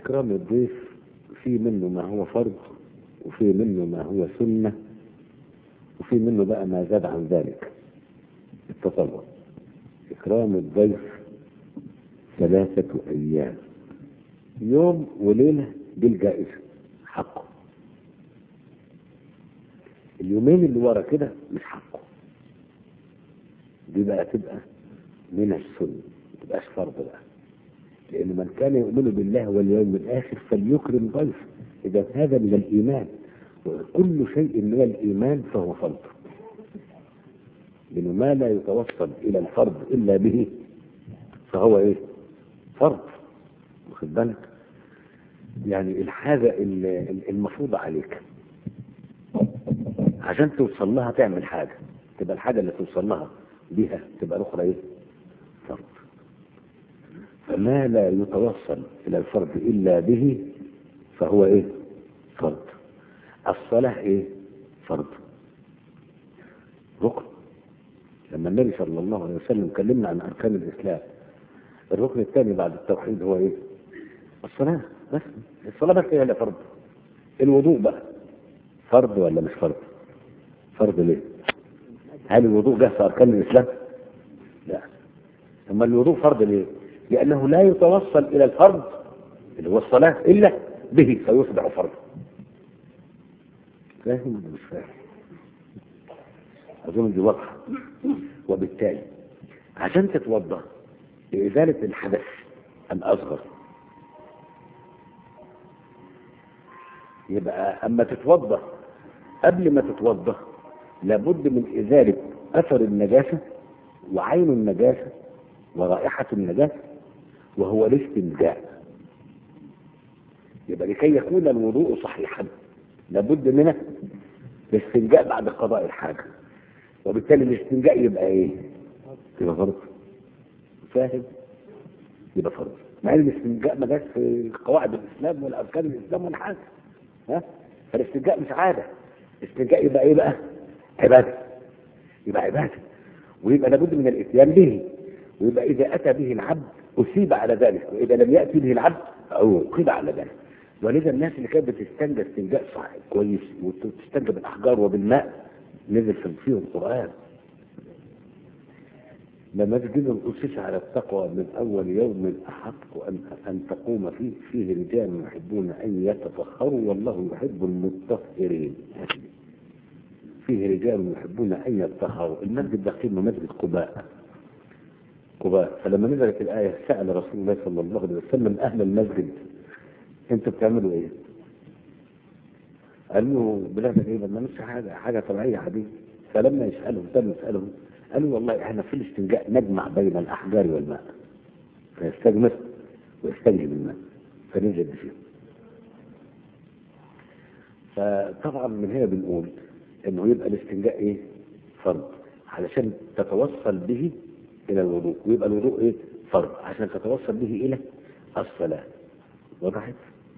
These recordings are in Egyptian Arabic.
إكرام الضيف في منه ما هو فرض وفي منه ما هو سنة وفي منه بقى ما زاد عن ذلك التطوع إكرام الضيف ثلاثة أيام يوم وليلة بالجائزة حقه اليومين اللي ورا كده مش حقه دي بقى تبقى من السنة ما تبقاش فرض بقى لأن من كان يؤمن بالله واليوم الآخر فليكرم ضيفه إذا هذا من الإيمان وكل شيء من الإيمان فهو فرض لأنه ما لا يتوصل إلى الفرض إلا به فهو إيه؟ فرض واخد بالك؟ يعني الحاجة المفروضة عليك عشان توصل لها تعمل حاجة تبقى الحاجة اللي توصل لها بها تبقى الأخرى إيه؟ فرض فما لا يتوصل إلى الفرض إلا به فهو إيه؟ فرض الصلاة إيه؟ فرض ركن لما النبي صلى الله عليه وسلم كلمنا عن أركان الإسلام الركن الثاني بعد التوحيد هو إيه؟ الصلاة بس الصلاة بس هي اللي فرض الوضوء بقى فرض ولا مش فرض؟ فرض ليه؟ هل الوضوء جه في أركان الإسلام؟ لا أما الوضوء فرض ليه؟ لأنه لا يتوصل إلى الفرض اللي هو الصلاة إلا به فيصبح فرضا فاهم ولا مش فاهم؟ أظن دي واضحة وبالتالي عشان تتوضأ لإزالة الحدث الأصغر يبقى أما تتوضأ قبل ما تتوضأ لابد من إزالة أثر النجاسة وعين النجاسة ورائحة النجاسة وهو الاستنجاء يبقى لكي يكون الوضوء صحيحا لابد من الاستنجاء بعد قضاء الحاجة وبالتالي الاستنجاء يبقى ايه؟ يبقى فرض فاهم؟ يبقى فرض مع ان الاستنجاء ما جاش في قواعد الاسلام ولا اركان الاسلام ولا حاجه ها؟ فالاستنجاء مش عاده الاستنجاء يبقى ايه بقى؟ عباده يبقى عباده ويبقى لابد من الاتيان به ويبقى اذا اتى به العبد اصيب على ذلك واذا لم ياتي به العبد عوقب على ذلك ولذا الناس اللي كانت بتستنجى استنجاء صح كويس وتستنجى بالاحجار وبالماء نزل فيه القران لمسجد أسس على التقوى من أول يوم أحق أن أن تقوم فيه فيه رجال يحبون أن يتطهروا والله يحب المطهرين فيه رجال يحبون أن يتطهروا المسجد ده قيمة مسجد قباء قباء فلما نزلت الآية سأل رسول الله صلى الله عليه وسلم أهل المسجد أنتوا بتعملوا إيه؟ قالوا بلاد إيه ما مش حاجة حاجة طبيعية يا حبيبي فلما يسألهم تم يسألهم قالوا والله احنا في الاستنجاء نجمع بين الأحجار والماء فيستجمر ويستنجي بالماء فنجد فيه فطبعا من هنا بنقول انه يبقى الاستنجاء ايه فرض علشان تتوصل به الى الوضوء ويبقى الوضوء ايه فرض عشان تتوصل به الى الصلاة وضحت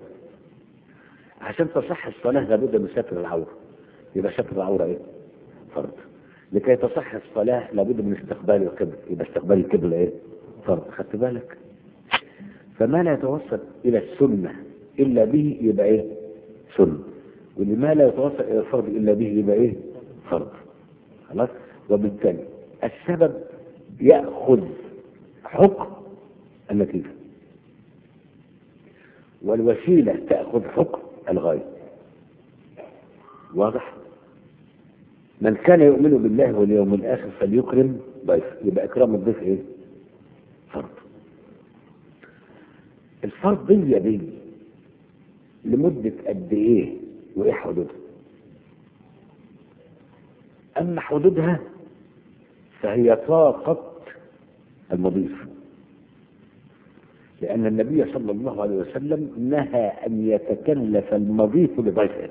عشان تصح الصلاة لابد من ستر العورة يبقى ستر العورة ايه فرض لكي تصح الصلاة لابد من استقبال القبل يبقى استقبال القبل ايه فرض خدت بالك فما لا يتوصل الى السنة الا به يبقى ايه سنة ولما لا يتوصل الى الفرض الا به يبقى ايه فرض خلاص وبالتالي السبب يأخذ حكم النتيجة والوسيلة تأخذ حكم الغاية واضح من كان يؤمن بالله واليوم الآخر فليكرم ضيف يبقى إكرام الضيف إيه فرض الفرضية دي لمدة قد إيه وإيه حدودها أما حدودها فهي طاقة المضيف لأن النبي صلى الله عليه وسلم نهى أن يتكلف المضيف لضيفه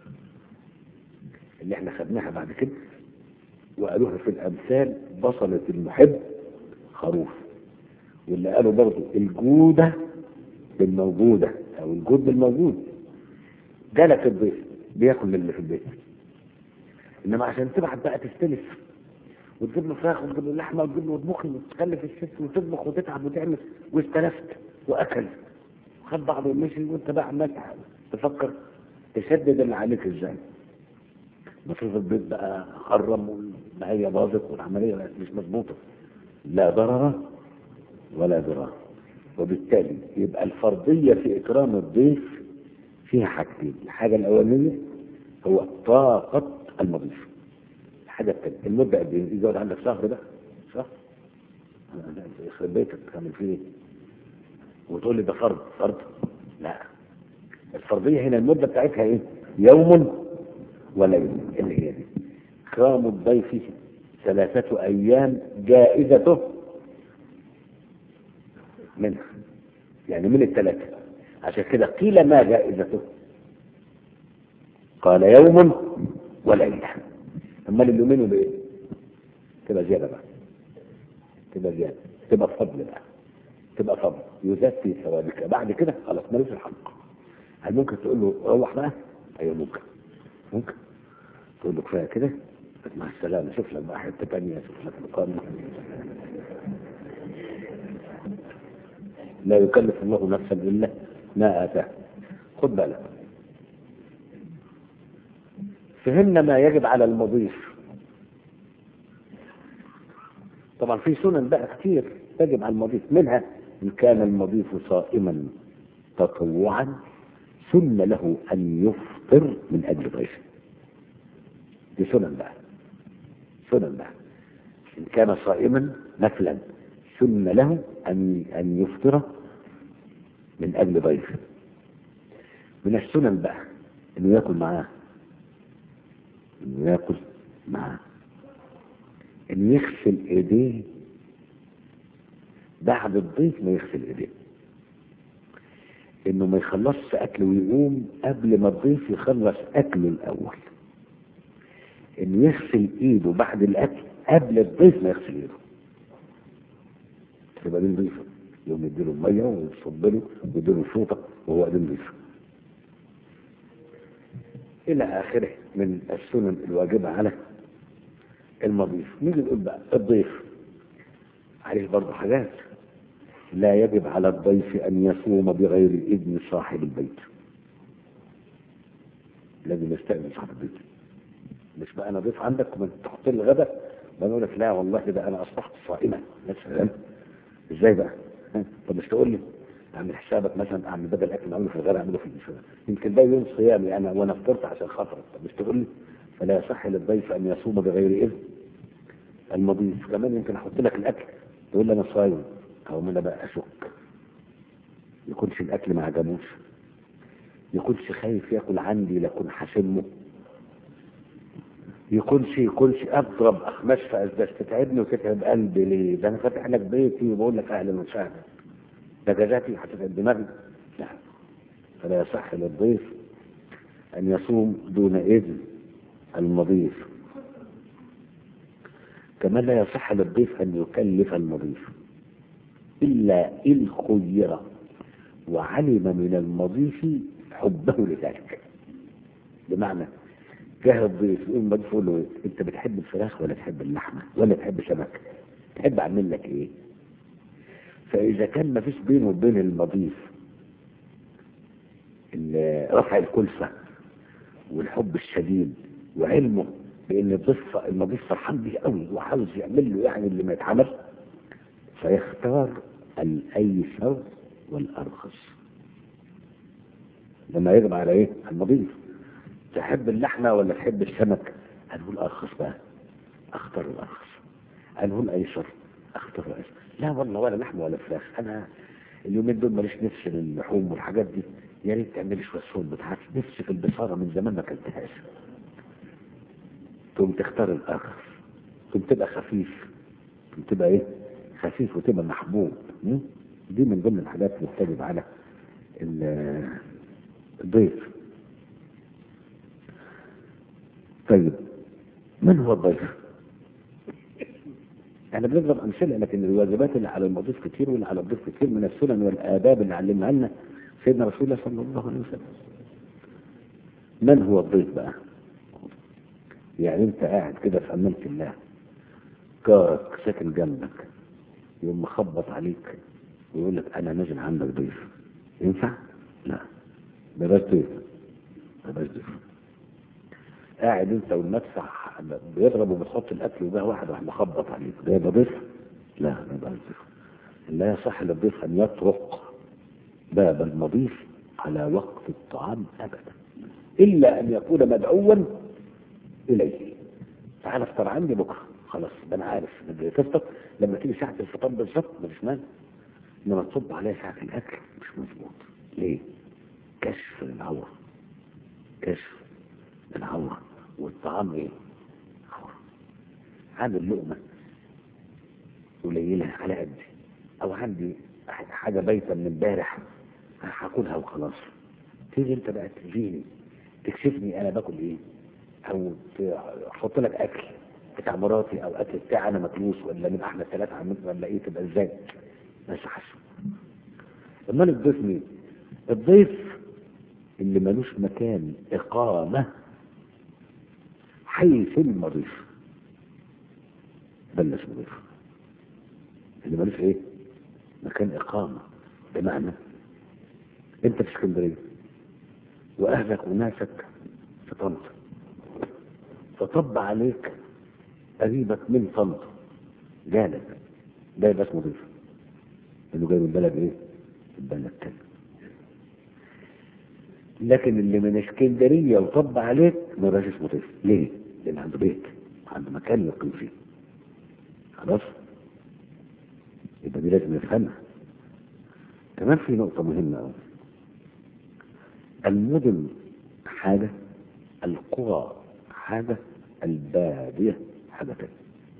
اللي احنا خدناها بعد كده وقالوها في الأمثال بصلة المحب خروف واللي قالوا برضو الجودة بالموجودة أو الجود بالموجود جالك الضيف بياكل من اللي في البيت إنما عشان تبعت بقى تستلف وتجيب له فراخ وتجيب له لحمه وتجيب له طبخ وتخلف الست وتطبخ وتتعب وتعمل واستلفت واكل خد بعضه ومشي وانت بقى عمال تفكر تسدد اللي عليك ازاي مصروف البيت بقى خرم والمعية باظت والعملية بقت مش مظبوطة لا ضرر ولا ضرار وبالتالي يبقى الفرضية في إكرام الضيف فيها حاجتين الحاجة الأولانية هو طاقة المضيف الحاجة الثانية المدة قد إيه؟ يقعد عندك شهر ده شهر لا، يخرب بيتك تعمل فيه إيه؟ وتقول لي ده فرض فرض لا الفرضية هنا المدة بتاعتها إيه؟ يوم وليلة اللي هي دي إكرام الضيف ثلاثة أيام جائزته منها يعني من الثلاثة عشان كده قيل ما جائزته قال يوم وليلة أمال اليومين يبقى إيه؟ تبقى زيادة بقى تبقى زيادة تبقى فضل بقى تبقى فضل يزاد في ثوابك بعد كده خلاص ملوش الحق هل ممكن تقول له روح بقى؟ أيوه ممكن ممكن تقول له كفاية كده مع السلامة شوف لك بقى حتة تانية شوف لك مقام لا يكلف الله نفسا إلا ما آتاه خد بالك فهمنا ما يجب على المضيف طبعا في سنن بقى كتير تجب على المضيف منها إن كان المضيف صائما تطوعا سن له أن يفطر من أجل ضيفه دي سنن بقى سنن بقى إن كان صائما نفلا سن له أن أن يفطر من أجل ضيفه من السنن بقى إنه ياكل معاه إنه ياكل معاه إنه يغسل إيديه بعد الضيف ما يغسل إيديه إنه ما يخلصش أكل ويقوم قبل ما الضيف يخلص أكله الأول إنه يغسل إيده بعد الأكل قبل الضيف ما يغسل إيده تبقى دي نظيفة يوم يديله المية ويصب له ويديله شوطة وهو دي نظيفة إلى آخره من السنن الواجبة على المضيف نيجي نقول بقى الضيف عليه برضه حاجات لا يجب على الضيف أن يصوم بغير إذن صاحب البيت لازم يستأذن صاحب البيت مش بقى أنا ضيف عندك وما تحط لي الغدا بقول لك لا والله ده أنا أصبحت صائما مثلا ازاي بقى ها؟ طب مش تقول لي اعمل حسابك مثلا اعمل بدل الاكل اللي اعمله في الغداء اعمله في الفطار يمكن ده يوم صيامي انا وانا فطرت عشان خاطرك طب مش تقول لي فلا يصح للضيف ان يصوم بغير اذن المضيف كمان يمكن احط لك الاكل تقول لي انا صايم او انا بقى اشك يكونش الاكل ما عجبوش يكونش خايف ياكل عندي لكن حاشمه يكونش يكونش اضرب اخماس في اسداس تتعبني وتتعب قلبي ليه؟ ده انا فاتح لك بيتي وبقول لك اهلا وسهلا ده جزاتي هتتعب دماغي لا فلا يصح للضيف ان يصوم دون اذن المضيف كما لا يصح للضيف ان يكلف المضيف الا ان خير وعلم من المضيف حبه لذلك بمعنى جه الضيف يقوم الضيف يقول له انت بتحب الفراخ ولا تحب اللحمه ولا تحب سمك تحب اعمل لك ايه فاذا كان ما فيش بينه وبين المضيف ال- رفع الكلفه والحب الشديد وعلمه بان الضيف المضيف فرحان بيه قوي وعاوز يعمل له يعني اللي ما يتعمل فيختار الايسر والارخص لما يجب على ايه المضيف تحب اللحمه ولا تحب السمك هنقول ارخص بقى اختار الارخص هنقول ايسر اختار الايسر لا والله ولا لحمه ولا فراخ انا اليومين دول ماليش نفس للحوم والحاجات دي يا ريت تعملي شويه صوت بتاعت نفسي في البصاره من زمان ما اكلتهاش تقوم تختار الارخص تقوم تبقى خفيف تقوم تبقى ايه خفيف وتبقى محبوب م? دي من ضمن الحاجات اللي بتجب على ال- الضيف طيب من هو الضيف؟ احنا بنضرب امثله لكن الواجبات اللي على المضيف كتير واللي على الضيف كتير من السنن والاداب اللي علمها لنا سيدنا رسول الله صلى الله عليه وسلم. من هو الضيف بقى؟ يعني انت قاعد كده في امانه الله جارك ساكن جنبك يقوم مخبط عليك ويقول لك انا نازل عندك ضيف ينفع؟ لا بلاش ضيف بلاش ضيف قاعد انت والمدفع بيضرب وبتحط الاكل وجاه واحد راح مخبط عليك ده يبقى ضيف؟ لا ما يبقاش ضيف لا يصح للضيف ان يطرق باب المضيف على وقت الطعام ابدا الا ان يكون مدعوا اليه تعال افطر عندي بكره خلاص ده انا عارف ان تفطر لما تيجي ساعه الفطار بالظبط مفيش مانع انما تصب عليها ساعه الاكل مش مظبوط ليه؟ كشف العوره كشف العوره والطعام ايه؟ عوره عامل لقمه قليله على قدي او عندي حاجه بايته من امبارح هاكلها وخلاص تيجي انت بقى تجيني تكشفني انا باكل ايه او تحط لك اكل بتاع مراتي او اكل بتاعي انا مكنوس ولا من احنا ثلاثه عملت ولا ايه تبقى ازاي ما يصحش امال الضيف مين الضيف اللي ملوش مكان اقامه حيث المضيف ده اللي اسمه ضيف اللي ملوش ايه مكان اقامه بمعنى انت في اسكندريه واهلك وناسك في طنطا فطب عليك قريبك من طنطا جالك ده يبقى اسمه ضيف انه جاي من بلد ايه؟ البلد تاني لكن اللي من اسكندريه وطب عليك ما يبقاش اسمه ضيف ليه؟ لان عنده بيت عنده مكان يقيم فيه خلاص يبقى دي لازم نفهمها كمان في نقطه مهمه قوي المدن حاجه القرى حاجه الباديه حاجه تانية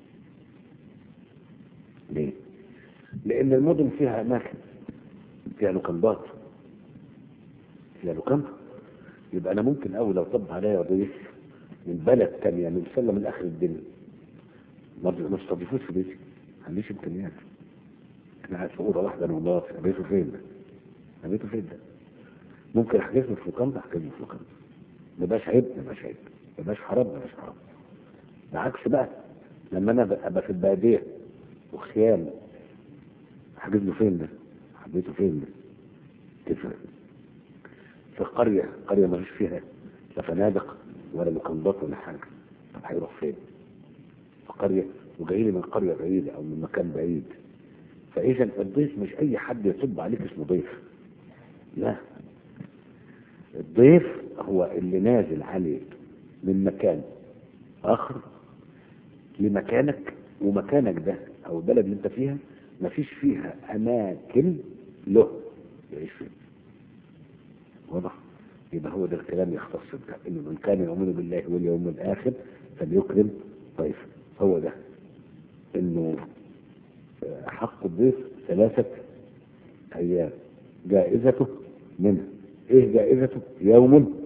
ليه؟ لأن المدن فيها أماكن فيها لوكندات فيها لوكند يبقى أنا ممكن أول لو طب عليا ضيف من بلد تانية من سلة من آخر الدنيا ما استضيفوش في بيتي ما عنديش إمكانيات أنا قاعد في أوضة واحدة أنا ومراتي بيته فين ده؟ بيته فين ده؟ ممكن أحجز له في لوكند أحجز له في لوكند ما يبقاش عيب ما يبقاش عيب ما يبقاش حرام ما يبقاش حرام بالعكس بقى لما أنا أبقى في البادية وخيام حجز له فين ده؟ حبيته فين ده؟ تفرق في قرية قرية ما فيش فيها لا فنادق ولا مكندات ولا حاجة طب هيروح فين؟ في قرية وجاي لي من قرية بعيدة أو من مكان بعيد فإذا الضيف مش أي حد يصب عليك اسمه ضيف لا الضيف هو اللي نازل عليك من مكان آخر لمكانك ومكانك ده أو البلد اللي أنت فيها مفيش فيها أماكن له يعيش فيها واضح يبقى هو ده الكلام يختص بده انه من كان يؤمن بالله واليوم الاخر فليكرم ضيفه هو ده انه حق الضيف ثلاثة ايام جائزته منها ايه جائزته يوم